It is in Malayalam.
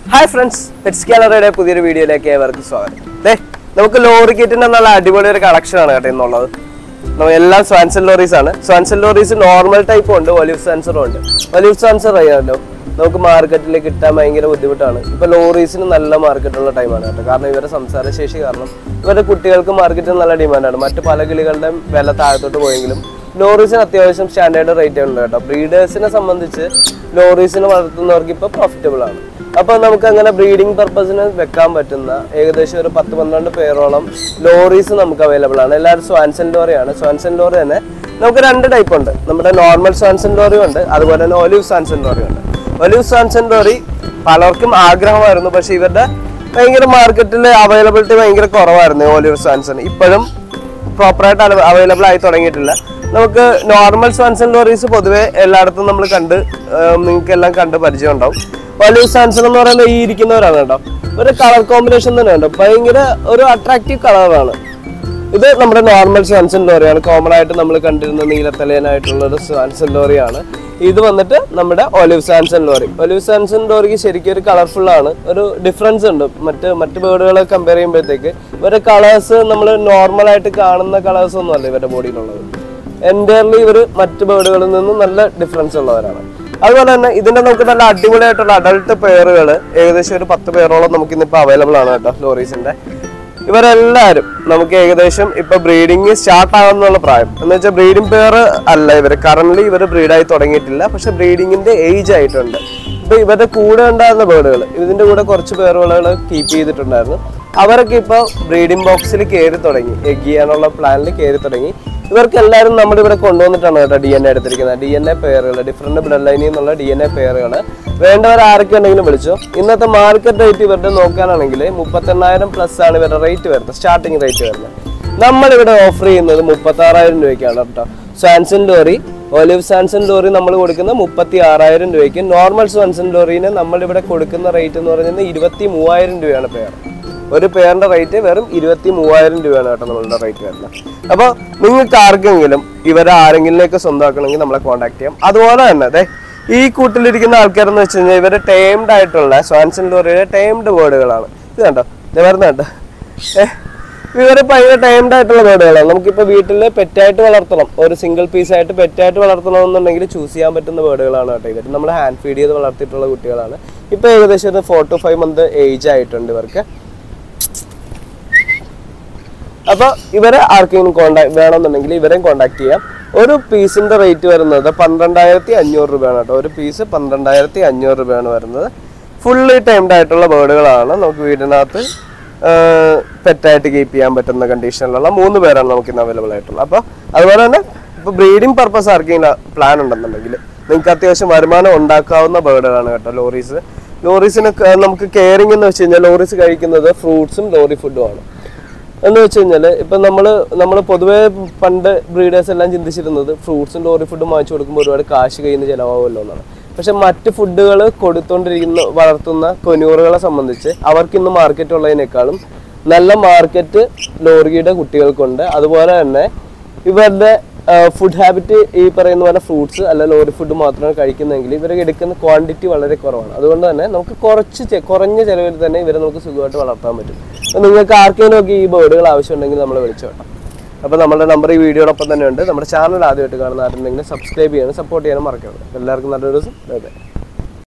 ഹായ് ഫ്രണ്ട്സ് പെറ്റ്സ് ഗാലറിയുടെ പുതിയൊരു വീഡിയോയിലേക്ക് ഏവർക്കും സ്വാഗതം ദേ നമുക്ക് ലോറി കിറ്റിന്റെ നല്ല അടിപൊളി ഒരു കളക്ഷൻ ആണ് കേട്ടോ ഇന്നുള്ളത് നമ്മ- എല്ലാം സ്വാൻസൺ ലോറീസ് ആണ് സ്വാൻസൺ ലോറീസ് നോർമൽ ടൈപ്പും ഉണ്ട് ഒലിവ് സാൻസറും ഉണ്ട് ഒലിവ് സാൻസർ അറിയാമല്ലോ നമുക്ക് മാർക്കറ്റിൽ കിട്ടാൻ ഭയങ്കര ബുദ്ധിമുട്ടാണ് ഇപ്പൊ ലോറീസിന് നല്ല മാർക്കറ്റുള്ള ടൈമാണ് കേട്ടോ കാരണം ഇവരുടെ സംസാരശേഷി കാരണം ഇവരുടെ കുട്ടികൾക്ക് മാർക്കറ്റിൽ നല്ല ഡിമാൻഡാണ് മറ്റു പല കിളികളുടെയും വില താഴത്തോട്ട് പോയെങ്കിലും ലോറീസിന് അത്യാവശ്യം സ്റ്റാൻഡേർഡ് റേറ്റ് ഉണ്ട് കേട്ടോ ബ്രീഡേഴ്സിനെ സംബന്ധിച്ച് ലോറീസിനെ വളർത്തുന്നവർക്ക് ഇപ്പോൾ പ്രോഫിറ്റബിൾ ആണ് അപ്പോൾ നമുക്ക് അങ്ങനെ ബ്രീഡിംഗ് പർപ്പസിന് വെക്കാൻ പറ്റുന്ന ഏകദേശം ഒരു പത്ത് പന്ത്രണ്ട് പേരോളം ലോറീസ് നമുക്ക് അവൈലബിൾ ആണ് എല്ലാവരും സ്വാൻസൺ ലോറിയാണ് സ്വാൻസൺ ലോറി തന്നെ നമുക്ക് രണ്ട് ടൈപ്പ് ഉണ്ട് നമ്മുടെ നോർമൽ സ്വാൻസൺ ലോറി ഉണ്ട് അതുപോലെ തന്നെ ഒലിവ് സ്വാൻസൺ ലോറി ഉണ്ട് ഒലിവ് സ്വാൻസൺ ലോറി പലർക്കും ആഗ്രഹമായിരുന്നു പക്ഷേ ഇവരുടെ ഭയങ്കര മാർക്കറ്റിൽ അവൈലബിലിറ്റി ഭയങ്കര കുറവായിരുന്നു ഒലിവ് സ്വാൻസൺ ഇപ്പോഴും പ്രോപ്പറായിട്ട് അവൈലബിൾ ആയി തുടങ്ങിയിട്ടില്ല നമുക്ക് നോർമൽ സ്വാൻസൺ ലോറീസ് പൊതുവെ എല്ലായിടത്തും നമ്മൾ കണ്ട് നിങ്ങൾക്ക് എല്ലാം കണ്ട് പരിചയം ഉണ്ടാവും വലിയ സ്വാൻസൺ എന്ന് പറയുന്നത് ഈ ഇരിക്കുന്നവരാണ് കേട്ടോ ഒരു കളർ കോമ്പിനേഷൻ തന്നെ ഉണ്ട് ഭയങ്കര ഒരു അട്രാക്റ്റീവ് കളറാണ് ഇത് നമ്മുടെ നോർമൽ സ്വാൻസൺ ലോറിയാണ് കോമൺ ആയിട്ട് നമ്മൾ കണ്ടിരുന്ന നീലത്തലയനായിട്ടുള്ള ഒരു സ്വാൻസൺ ലോറിയാണ് ഇത് വന്നിട്ട് നമ്മുടെ olive Swainson lory olive Swainson ലോറിക്ക് ശരിക്കും ഒരു കളർഫുൾ ആണ് ഒരു ഡിഫറൻസ് ഉണ്ട് മറ്റ് മറ്റ് ബേർഡുകളെ കമ്പയർ ചെയ്യുമ്പോഴത്തേക്ക് ഇവരുടെ കളേഴ്സ് നമ്മൾ നോർമൽ ആയിട്ട് കാണുന്ന കളേഴ്സ് ഒന്നും അല്ല ഇവരുടെ ബോഡിയിലുള്ളത് എൻറ്റയർലി ഇവർ മറ്റ് ബേർഡുകളിൽ നിന്നും നല്ല ഡിഫറൻസ് ഉള്ളവരാണ് അതുപോലെ തന്നെ ഇതിന്റെ നമുക്ക് നല്ല അടിപൊളിയായിട്ടുള്ള അഡൾട്ട് പെയറുകൾ ഏകദേശം ഒരു പത്ത് പേരോളം നമുക്ക് ഇന്നിപ്പോൾ അവൈലബിൾ ആണ് കേട്ടോ ലോറീസിന്റെ ഇവരെല്ലാവരും നമുക്ക് ഏകദേശം ഇപ്പൊ ബ്രീഡിങ് സ്റ്റാർട്ട് ആകുന്നുള്ള പ്രായം എന്ന് വെച്ചാൽ ബ്രീഡിംഗ് പെയർ അല്ല ഇവർ കറന്റ് ഇവർ ബ്രീഡായി തുടങ്ങിയിട്ടില്ല പക്ഷെ ബ്രീഡിങ്ങിന്റെ ഏജ് ആയിട്ടുണ്ട് ഇപ്പൊ ഇവരുടെ കൂടെ ഉണ്ടായിരുന്ന ബേർഡുകൾ ഇതിന്റെ കൂടെ കുറച്ച് പേറുകൾ കീപ്പ് ചെയ്തിട്ടുണ്ടായിരുന്നു അവരൊക്കെ ഇപ്പൊ ബ്രീഡിംഗ് ബോക്സിൽ കയറി തുടങ്ങി എഗ് ചെയ്യാനുള്ള പ്ലാനിൽ കയറി തുടങ്ങി ഇവർക്ക് എല്ലാവരും നമ്മുടെ ഇവിടെ കൊണ്ടുവന്നിട്ടാണ് കേട്ടോ ഡി എൻ എ എടുത്തിരിക്കുന്നത് ഡി എൻ എ പെയറുകൾ ഡിഫറെന്റ് ബ്ലഡ് ലൈനിൽ നിന്നുള്ള ഡി എൻ എ പെയറുകൾ വേണ്ടവർ ആരൊക്കെ ഉണ്ടെങ്കിലും വിളിച്ചോ ഇന്നത്തെ മാർക്കറ്റ് റേറ്റ് ഇവരുടെ നോക്കാനാണെങ്കിൽ മുപ്പത്തെണ്ണായിരം പ്ലസ് ആണ് ഇവരുടെ റേറ്റ് വരുന്നത് സ്റ്റാർട്ടിംഗ് റേറ്റ് വരുന്നത് നമ്മളിവിടെ ഓഫർ ചെയ്യുന്നത് മുപ്പത്തി ആറായിരം രൂപയ്ക്കാണ് കേട്ടോ Swainson lory olive Swainson lory നമ്മൾ കൊടുക്കുന്ന മുപ്പത്തി ആറായിരം രൂപയ്ക്ക് നോർമൽ സാൻസൺ ലോറിന് നമ്മളിവിടെ കൊടുക്കുന്ന റേറ്റ് എന്ന് പറയുന്നത് ഇരുപത്തി മൂവായിരം രൂപയാണ് പെയർ ഒരു പേരിന്റെ റേറ്റ് വെറും ഇരുപത്തി മൂവായിരം രൂപയാണ് കേട്ടോ നമ്മളുടെ റേറ്റ് വരുന്നത് അപ്പോൾ നിങ്ങൾക്ക് ആർക്കെങ്കിലും ഇവരെ ആരെങ്കിലേക്ക് സ്വന്തമാക്കണമെങ്കിൽ നമ്മളെ കോൺടാക്ട് ചെയ്യാം അതുപോലെ തന്നെ അതെ ഈ കൂട്ടിലിരിക്കുന്ന ആൾക്കാരെന്ന് വെച്ച് കഴിഞ്ഞാൽ ഇവര് ടേംഡ് ആയിട്ടുള്ള സ്വാൻസൺ ലോറിയുടെ ടേംഡ് ബേർഡുകളാണ് ഇത് കണ്ടോ ഇത് വരുന്ന കണ്ടോ ഏഹ് ഇവര് ഭയങ്കര ടൈംഡ് ആയിട്ടുള്ള ബേർഡുകളാണ് നമുക്കിപ്പോൾ വീട്ടിൽ പെറ്റായിട്ട് വളർത്തണം ഒരു സിംഗിൾ പീസ് ആയിട്ട് പെറ്റായിട്ട് വളർത്തണമെന്നുണ്ടെങ്കിൽ ചൂസ് ചെയ്യാൻ പറ്റുന്ന ബേർഡുകളാണ് കേട്ടോ ഇവർ നമ്മൾ ഹാൻഡ് ഫീഡ് ചെയ്ത് വളർത്തിയിട്ടുള്ള കുട്ടികളാണ് ഇപ്പോൾ ഏകദേശം ഒരു four to five month age ആയിട്ടുണ്ട് ഇവർക്ക് അപ്പോൾ ഇവരെ ആർക്കെങ്കിലും കോണ്ടാക്ട് വേണമെന്നുണ്ടെങ്കിൽ ഇവരെയും കോണ്ടാക്ട് ചെയ്യാം ഒരു പീസിന്റെ റേറ്റ് വരുന്നത് പന്ത്രണ്ടായിരത്തി അഞ്ഞൂറ് രൂപയാണ് കേട്ടോ ഒരു പീസ് പന്ത്രണ്ടായിരത്തി അഞ്ഞൂറ് രൂപയാണ് വരുന്നത് ഫുള്ളി ടൈംഡ് ആയിട്ടുള്ള ബേർഡുകളാണ് നമുക്ക് വീടിനകത്ത് പെറ്റായിട്ട് കീപ്പ് ചെയ്യാൻ പറ്റുന്ന കണ്ടീഷനിലുള്ള മൂന്ന് പേരാണ് നമുക്ക് ഇന്ന് അവൈലബിൾ ആയിട്ടുള്ളത് അപ്പോൾ അതുപോലെ തന്നെ ഇപ്പോൾ ബ്രീഡിംഗ് പർപ്പസ് ആർക്കെങ്കിലും പ്ലാൻ ഉണ്ടെന്നുണ്ടെങ്കിൽ നിങ്ങൾക്ക് അത്യാവശ്യം വരുമാനം ഉണ്ടാക്കാവുന്ന ബേർഡുകളാണ് കേട്ടോ ലോറീസ് ലോറീസിന് ക- നമുക്ക് കെയറിംഗ് എന്ന് വെച്ച് കഴിഞ്ഞാൽ ലോറീസ് കഴിക്കുന്നത് ഫ്രൂട്ട്സും ലോറി ഫുഡും ആണ് എന്ന് വെച്ച് കഴിഞ്ഞാൽ ഇപ്പം നമ്മൾ നമ്മൾ പൊതുവേ പണ്ട് ബ്രീഡേഴ്സ് എല്ലാം ചിന്തിച്ചിരുന്നത് ഫ്രൂട്ട്സും ലോറി ഫുഡും വാങ്ങിച്ചു കൊടുക്കുമ്പോൾ ഒരുപാട് കാശ് കയ്യിൽ നിന്ന് ചിലവാകുമല്ലോ എന്നാണ് പക്ഷെ മറ്റ് ഫുഡുകൾ കൊടുത്തോണ്ടിരിക്കുന്ന വളർത്തുന്ന കൊനൂറുകളെ സംബന്ധിച്ച് അവർക്ക് ഇന്ന് മാർക്കറ്റ് ഉള്ളതിനേക്കാളും നല്ല മാർക്കറ്റ് ലോറിയുടെ കുട്ടികൾക്കുണ്ട് അതുപോലെ തന്നെ ഇവരുടെ ഫുഡ് ഹാബിറ്റ് ഈ പറയുന്ന പോലെ ഫ്രൂട്ട്സ് അല്ല ലോറി ഫുഡ് മാത്രമാണ് കഴിക്കുന്നതെങ്കിൽ ഇവർ എടുക്കുന്ന ക്വാണ്ടിറ്റി വളരെ കുറവാണ് അതുകൊണ്ട് തന്നെ നമുക്ക് കുറച്ച് ചെ- കുറഞ്ഞ ചിലവിൽ തന്നെ ഇവരെ നമുക്ക് സുഖമായിട്ട് വളർത്താൻ പറ്റും അപ്പോൾ നിങ്ങൾക്ക് ആർക്കെങ്കിലും ഒക്കെ ഈ ബേർഡുകൾ ആവശ്യമുണ്ടെങ്കിൽ നമ്മൾ വിളിച്ചു വേണം അപ്പോൾ നമ്മുടെ നമ്പർ ഈ വീഡിയോടൊപ്പം തന്നെ ഉണ്ട് നമ്മുടെ ചാനൽ ആദ്യമായിട്ട് കാണുന്ന ആരുണ്ടെങ്കിൽ സബ്സ്ക്രൈബ് ചെയ്യാനും സപ്പോർട്ട് ചെയ്യാനും മറക്കരുത് എല്ലാവർക്കും നല്ലൊരു ദിവസം ബൈ ബൈ